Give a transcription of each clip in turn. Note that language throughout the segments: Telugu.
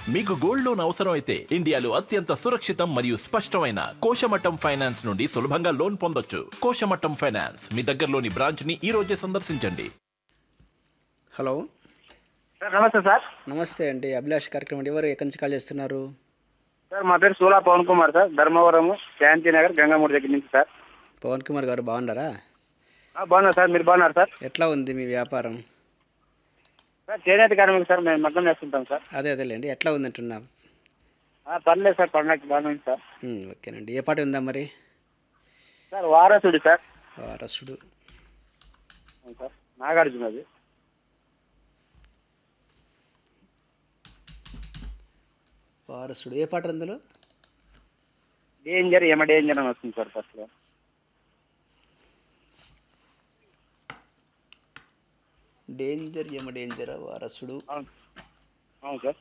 మీకు గోల్డ్ లోన్ అవసరం అయితే ఇండియాలో అత్యంత సురక్షితం మరియు స్పష్టమైన కోశమట్టం ఫైనాన్స్ నుండి సులభంగా లోన్ పొందొచ్చు కోశమట్టం ఫైనాన్స్ మీ దగ్గరలోని బ్రాంచ్ ని ఈ రోజే సందర్శించండి హలో సార్ నమస్తే సార్ నమస్తే అండి అభిలాష్ కార్యక్రమం అండి. ఎవరు ఎక్కడి నుంచి కాల్ చేస్తున్నారు సార్ మా పేరు సూలా పవన్ కుమార్ సార్ ధర్మవరం శాంతినగర్ గంగామూడి దగ్గర నుంచి సార్ పవన్ కుమార్ గారు బాగున్నారా ఆ, బాగున్నారు సార్ మీరు బాగున్నారు సార్ ఎట్లా ఉంది మీ వ్యాపారం సార్ చేనేత కార్మికులు సార్ మేము మగ్గం వేస్తుంటాం సార్ అదే అదేలేండి ఎట్లా ఉందంటున్నా ఆ, పర్లేదు సార్ పండగకి బాగానే ఉంది సార్ ఉమ్, ఓకేనండి ఏ పాట ఉందా మరి సార్ వారసుడి సార్ వారసుడు అవును సార్ నాగార్జున అది వారసుడు ఏ పాట అందులో డేంజర్ ఏమ డేంజర్ అని వస్తుంది సార్ ఫస్ట్లో డేంజర్ యమ డేంజర్ వారసుడు అవును అవును సార్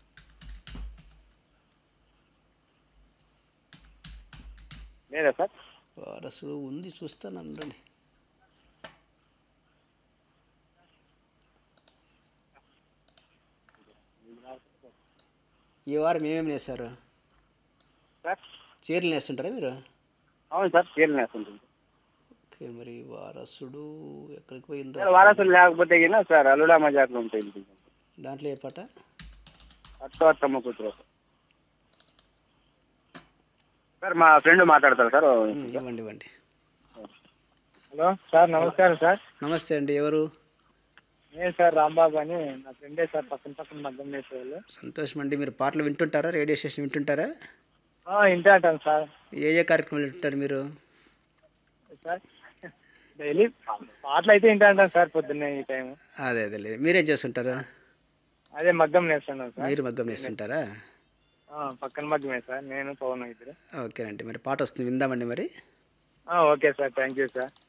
లేదా సార్ వారసుడు ఉంది చూస్తాను అండి ఈ వారం ఏమేమి నేస్తారు సార్ చీరలు నేస్తుంటారా మీరు అవును సార్ చీరలు వేస్తుంటుంది ఓకే మరి వారసుడు ఎక్కడికి పోయిందో సార్ వారసులు లేకపోతే గిన సార్ అల్లుడా మజాకులు ఉంటాయి దాంట్లో ఏ పాట అత్త అత్తమ్మ కూతురు సార్ మా ఫ్రెండ్ మాట్లాడతారు సార్ ఉమ్, ఇవ్వండి ఇవ్వండి హలో సార్ నమస్కారం సార్ నమస్తే అండి ఎవరు నేను సార్ రాంబాబు అని నా ఫ్రెండే సార్ పక్కన పక్కన మగ్గం వేసేవాళ్ళు సంతోషం అండి మీరు పాటలు వింటుంటారా రేడియో స్టేషన్ వింటుంటారా ఇంటే అంటాను సార్ ఏ ఏ కార్యక్రమాలు వింటుంటారు మీరు సార్ డైలీ పాటలు అయితే ఇంటే అంటాను సార్ పొద్దున్నే ఈ టైం అదే అదే మీరేం చేస్తుంటారు అదే మగ్గం వేస్తున్నాను సార్ మీరు మగ్గం వేస్తుంటారా ఆ, పక్కన మగ్గమే సార్ నేను పవన్ ఇద్దరు ఓకేనండి మరి పాట వస్తుంది విందామండి మరి okay sir thank you sir